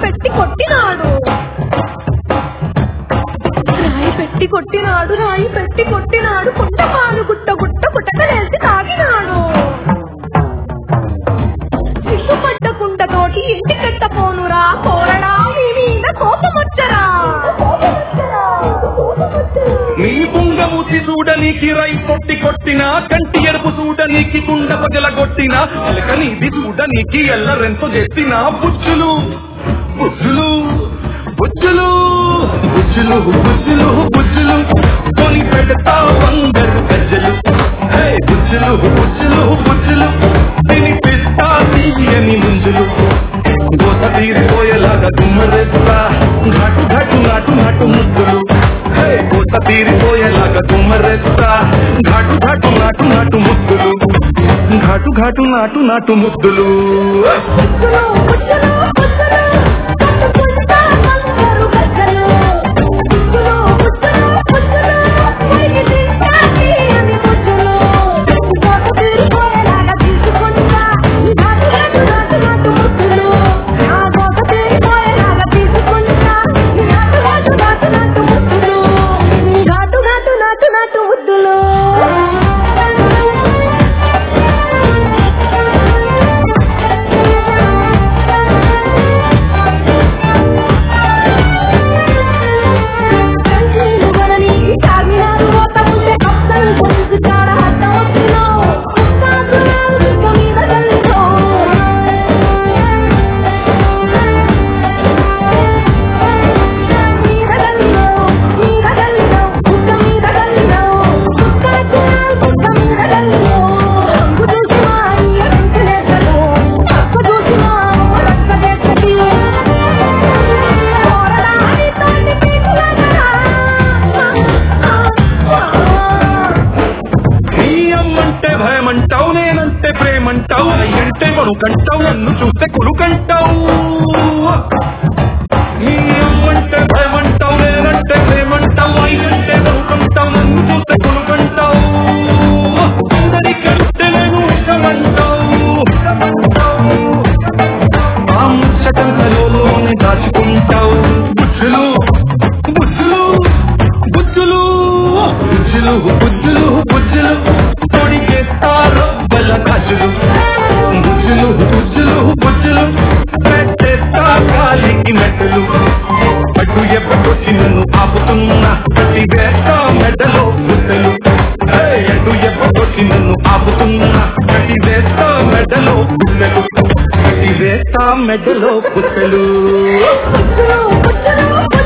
పెట్టి కొట్టినాడు రాయి పెట్టి కొట్టినాడు రాయి పెట్టి కొట్టినాడు కుంట పాలు గుట్ట గుట్ట గుట్టకలేసి తాగినాడు సిగ్గుపడ్డ కుండతోటి ఇంటి కట్టపోనురా కోరడా మీ మీద కోపమొచ్చరా నీ పుంగమూతి చూడనీకి రై కొట్టి కొట్టినా కంటి ఎరుపు చూడనీకి కుండ పగల కొట్టినా ఎలక నీది చూడనీకి ఎల్లరెంతో చేసినా బుచ్చులు బుచ్చులు బుచ్చులు బుచ్చులు బుచ్చులు బుచ్చులు కొని పెడతా బంగారు గజ్జలు హే, బుచ్చులు బుచ్చులు బుచ్చులు తినిపిస్తా తీయని ముంజులు దోస తీరిపోయేలాగా గుమ్మరెస్తా ఘాటు ఘాటు నాటు నాటు ముద్దులు హే, దోస తీరిపోయేలాగా గుమ్మరెస్తా ఘాటు ఘాటు నాటు నాటు ముద్దులు ఘాటు ఘాటు నాటు నాటు ముద్దులు బుజ్జులు, బుజ్జులు, బుజ్జులు, కట్టుకుంటా బంగారు గజ్జలు. బుజ్జులు, బుజ్జులు, బుజ్జులు, పైకి తింటా తీయని బుజ్జులు. దోస తీరిపోయేలాగా తీసుకుంటా, నాటు నాటు నాటు నాటు ముద్దులు. నా దోస తీరిపోయేలాగా తీసుకుంటా, నాటు నాటు నాటు నాటు ముద్దులు. ఘాటు ఘాటు నాటు నాటు ముద్దులు కంచీలుగలని తాగినారు ఓత ఉంటే అస్సలు పొందు చాడ అడ్డం వచ్చినో కాకులాలు ఇక మీద గల్లిలో మీద గల్లిలో మీద గల్లిలో కుక్క మీద గల్లిలో కాకులాలు కుక్క మీద గల్లిలో హంగు చూసి మా అయ్య వెంటనేసలు అక్క చూసి మా అమ్మ రక్క చేసటి కోరడాని తోటి పీకులగరా నీ అమ్మంటే భయమంటావు నేనంటే ప్రేమంటావు అయ్యంటే కొనుకంటావు నన్ను చూస్తే కొనుకంటావు నీ అమ్మంటే భయమంటావు నేనంటే ప్రేమంటావు అయ్యంటే కొనుకంటావు నన్ను చూస్తే కొనుకంటావు అందరికంటే నేను ఇష్టమంటావు ఆ ముచ్చటంతలోనే దాచుకుంటావు బుద్ధులు బుద్ధులు బుద్ధులు బుద్ధులు బుద్ధులు బుద్ధులు పొడిగేస్తారు బల గాజులు బుద్ధులు బుద్ధులు బుద్ధులు పెట్టేస్తా కాలికి మెట్టలు అడ్డు ఎప్పటొచ్చి నన్ను ఆపుతున్నా ప్రతి వేస్తా మెడలో బుద్ధలు అడ్డు ఎప్పటొచ్చి నన్ను ఆపుతున్నా ప్రతి వేస్తా మెడలో బుద్ధలు ప్రతి వేస్తా మెడలో బుద్ధలు బుజ్జులు బుజ్జులు